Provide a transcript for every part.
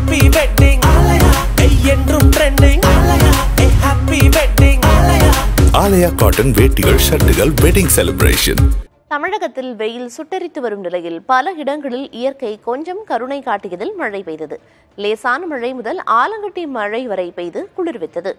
happy wedding என்றும் trending happy wedding Alaya cotton வேட்டிகள் ஷர்ட்டுகள் வெட்டிங் செலிப்ரேஷன் தமிழகத்தில் வெயில் சுட்டெரித்து வரும் நிலையில் பல இடங்களில் இயற்கை கொஞ்சம் கருணை காட்டியதில் மழை பெய்தது லேசான மழை முதல் ஆலங்கட்டி மழை வரை பெய்து குளிர்வித்தது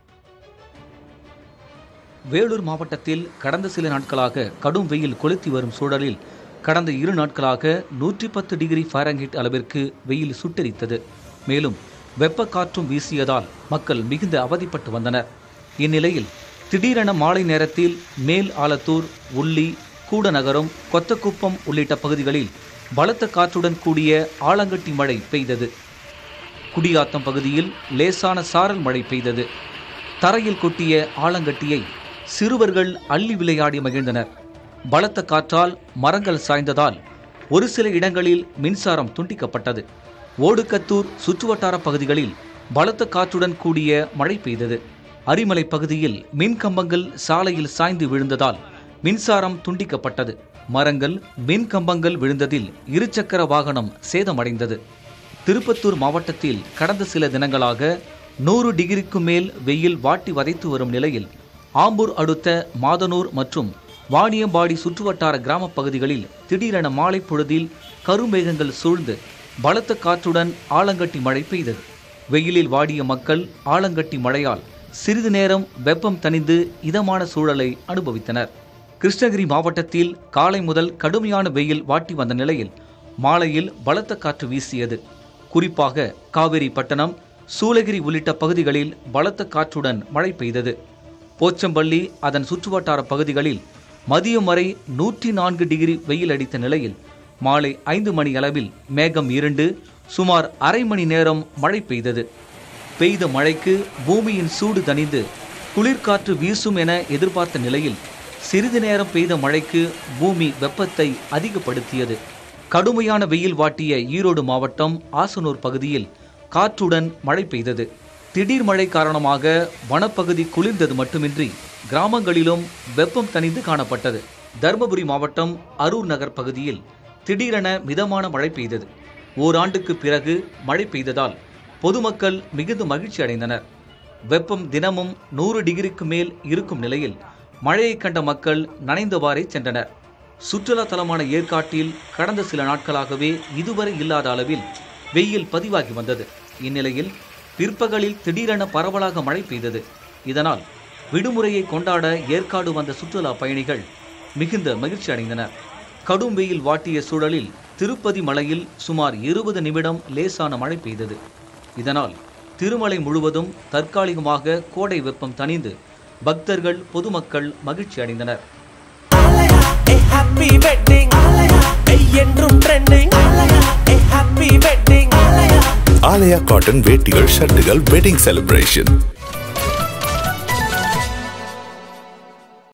வேலூர் மாவட்டத்தில் கடந்த சில நாட்களாக கடும் வெயில் கொளுத்தி வரும் சூழலில் கடந்த இரு நாட்களாக நூற்றி பத்து டிகிரி ஃபாரன்ஹீட் அளவிற்கு வெயில் சுட்டெரித்தது மேலும் வெப்ப காற்றும் வீசியதால் மக்கள் மிகுந்த அவதிப்பட்டு வந்தனர் இந்நிலையில் திடீரென மாலை நேரத்தில் மேல் ஆலத்தூர் உள்ளி கூடநகரம் கொத்தக்குப்பம் உள்ளிட்ட பகுதிகளில் பலத்த காற்றுடன் கூடிய ஆலங்கட்டி மழை பெய்தது குடியாத்தம் பகுதியில் லேசான சாரல் மழை பெய்தது தரையில் கொட்டிய ஆலங்கட்டியை சிறுவர்கள் அள்ளி விளையாடி மகிழ்ந்தனர் பலத்த காற்றால் மரங்கள் சாய்ந்ததால் ஒரு சில இடங்களில் மின்சாரம் துண்டிக்கப்பட்டது ஓடுக்கத்தூர் சுற்றுவட்டார பகுதிகளில் பலத்த காற்றுடன் கூடிய மழை பெய்தது அரிமலை பகுதியில் மின் கம்பங்கள் சாலையில் சாய்ந்து விழுந்ததால் மின்சாரம் துண்டிக்கப்பட்டது மரங்கள் மின் கம்பங்கள் விழுந்ததில் இருசக்கர வாகனம் சேதமடைந்தது திருப்பத்தூர் மாவட்டத்தில் கடந்த சில தினங்களாக நூறு டிகிரிக்கு மேல் வெயில் வாட்டி வதைத்து வரும் நிலையில் ஆம்பூர் அடுத்த மாதனூர் மற்றும் வாணியம்பாடி சுற்றுவட்டார கிராமப் பகுதிகளில் திடீரென மாலை பொழுதில் கருமேகங்கள் சூழ்ந்து பலத்த காற்றுடன் ஆலங்கட்டி மழை பெய்தது வெயிலில் வாடிய மக்கள் ஆலங்கட்டி மழையால் சிறிது நேரம் வெப்பம் தணிந்து இதமான சூழலை அனுபவித்தனர் கிருஷ்ணகிரி மாவட்டத்தில் காலை முதல் கடுமையான வெயில் வாட்டி வந்த நிலையில் மாலையில் பலத்த காற்று வீசியது குறிப்பாக காவிரி பட்டணம் சூளகிரி உள்ளிட்ட பகுதிகளில் பலத்த காற்றுடன் மழை பெய்தது போச்சம்பள்ளி அதன் சுற்றுவட்டார பகுதிகளில் மதியம் வரை நூற்றி நான்கு டிகிரி வெயில் அடித்த நிலையில் மாலை ஐந்து மணி அளவில் மேகம் இருண்டு சுமார் அரை மணி நேரம் மழை பெய்தது பெய்த மழைக்கு பூமியின் சூடு தணிந்து குளிர்காற்று வீசும் என எதிர்பார்த்த நிலையில் சிறிது நேரம் பெய்த மழைக்கு பூமி வெப்பத்தை அதிகப்படுத்தியது கடுமையான வெயில் வாட்டிய ஈரோடு மாவட்டம் ஆசனூர் பகுதியில் காற்றுடன் மழை பெய்தது திடீர் மழை காரணமாக வனப்பகுதி குளிர்ந்தது மட்டுமின்றி கிராமங்களிலும் வெப்பம் தணிந்து காணப்பட்டது தருமபுரி மாவட்டம் அரூர் நகர் பகுதியில் திடீரென மிதமான மழை பெய்தது ஓராண்டுக்கு பிறகு மழை பெய்ததால் பொதுமக்கள் மிகுந்த மகிழ்ச்சி அடைந்தனர் வெப்பம் தினமும் நூறு டிகிரிக்கு மேல் இருக்கும் நிலையில் மழையை கண்ட மக்கள் நனைந்தவாறே சென்றனர் சுற்றுலா தலமான ஏற்காட்டில் கடந்த சில நாட்களாகவே இதுவரை இல்லாத அளவில் வெயில் பதிவாகி வந்தது இந்நிலையில் பிற்பகலில் திடீரென பரவலாக மழை பெய்தது இதனால் விடுமுறையை கொண்டாட ஏற்காடு வந்த சுற்றுலா பயணிகள் மிகுந்த மகிழ்ச்சி அடைந்தனர் கடும் வெயில் வாட்டிய சூழலில் திருப்பதி மலையில் சுமார் இருபது நிமிடம் லேசான மழை பெய்தது இதனால் திருமலை முழுவதும் தற்காலிகமாக கோடை வெப்பம் தணிந்து பக்தர்கள் பொதுமக்கள் மகிழ்ச்சி அடைந்தனர் ஹாப்பி வெட்டிங் என்றும் trending happy wedding Alaya cotton வேட்டிகள் ஷர்ட்டுகள் வெட்டிங் செலிப்ரேஷன்